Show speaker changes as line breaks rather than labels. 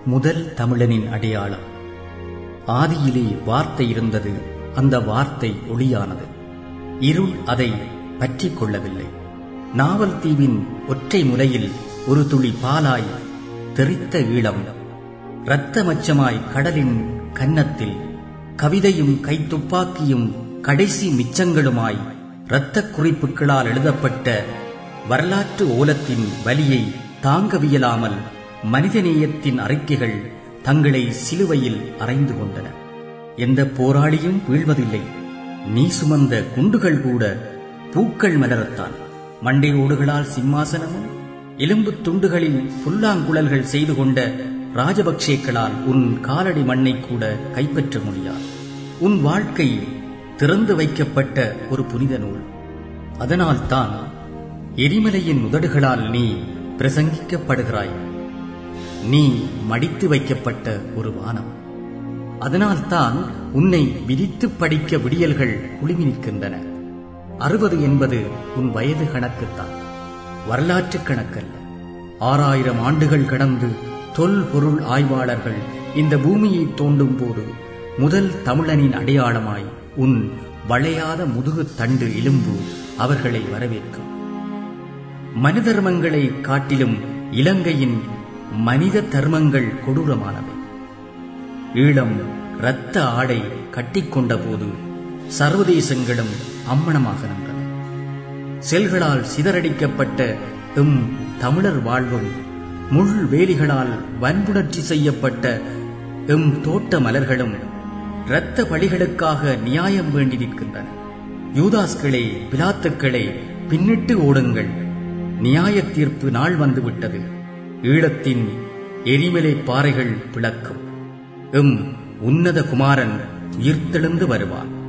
முதல் தமிழனின் அடையாளம் ஆதியிலே வார்த்தை இருந்தது அந்த வார்த்தை ஒளியானது இருள் அதை பற்றிக் கொள்ளவில்லை நாவல் தீவின் ஒற்றை முலையில் ஒரு துளி பாலாய் தெரித்த ஈழம் இரத்த மச்சமாய் கடலின் கன்னத்தில் கவிதையும் கைத்துப்பாக்கியும் கடைசி மிச்சங்களுமாய் இரத்தக் குறிப்புகளால் எழுதப்பட்ட வரலாற்று ஓலத்தின் வலியை தாங்கவியலாமல் மனிதநேயத்தின் அறிக்கைகள் தங்களை சிலுவையில் அறைந்து கொண்டன எந்த போராளியும் வீழ்வதில்லை நீ சுமந்த குண்டுகள் கூட பூக்கள் மலரத்தான் மண்டை ஓடுகளால் சிம்மாசனமும் எலும்புத் துண்டுகளில் புல்லாங்குழல்கள் செய்து கொண்ட ராஜபக்சேக்களால் உன் காலடி மண்ணை கூட கைப்பற்ற முடியாது உன் வாழ்க்கை திறந்து வைக்கப்பட்ட ஒரு புனித நூல் அதனால்தான் எரிமலையின் உதடுகளால் நீ பிரசங்கிக்கப்படுகிறாய் நீ மடித்து வைக்கப்பட்ட ஒரு வானம் அதனால்தான் உன்னை விதித்து படிக்க விடியல்கள் குழுமி நிற்கின்றன அறுபது என்பது உன் வயது கணக்குத்தான் வரலாற்று கணக்கல்ல ஆறாயிரம் ஆண்டுகள் கடந்து தொல் பொருள் ஆய்வாளர்கள் இந்த பூமியை தோண்டும் போது முதல் தமிழனின் அடையாளமாய் உன் வளையாத முதுகு தண்டு எலும்பு அவர்களை வரவேற்கும் மனிதர்மங்களை காட்டிலும் இலங்கையின் மனித தர்மங்கள் கொடூரமானவை ஈழம் இரத்த ஆடை கட்டிக்கொண்ட போது சர்வதேசங்களும் அம்மணமாக நின்றன செல்களால் சிதறடிக்கப்பட்ட எம் தமிழர் வாழ்வும் முள் வேலிகளால் வன்புணர்ச்சி செய்யப்பட்ட எம் தோட்ட மலர்களும் இரத்த பலிகளுக்காக நியாயம் வேண்டி நிற்கின்றன யூதாஸ்களே பிலாத்துக்களே பின்னிட்டு ஓடுங்கள் நியாய தீர்ப்பு நாள் வந்துவிட்டது ஈழத்தின் எரிமலை பாறைகள் பிளக்கும் எம் உன்னத குமாரன் உயிர்த்தெழுந்து வருவான்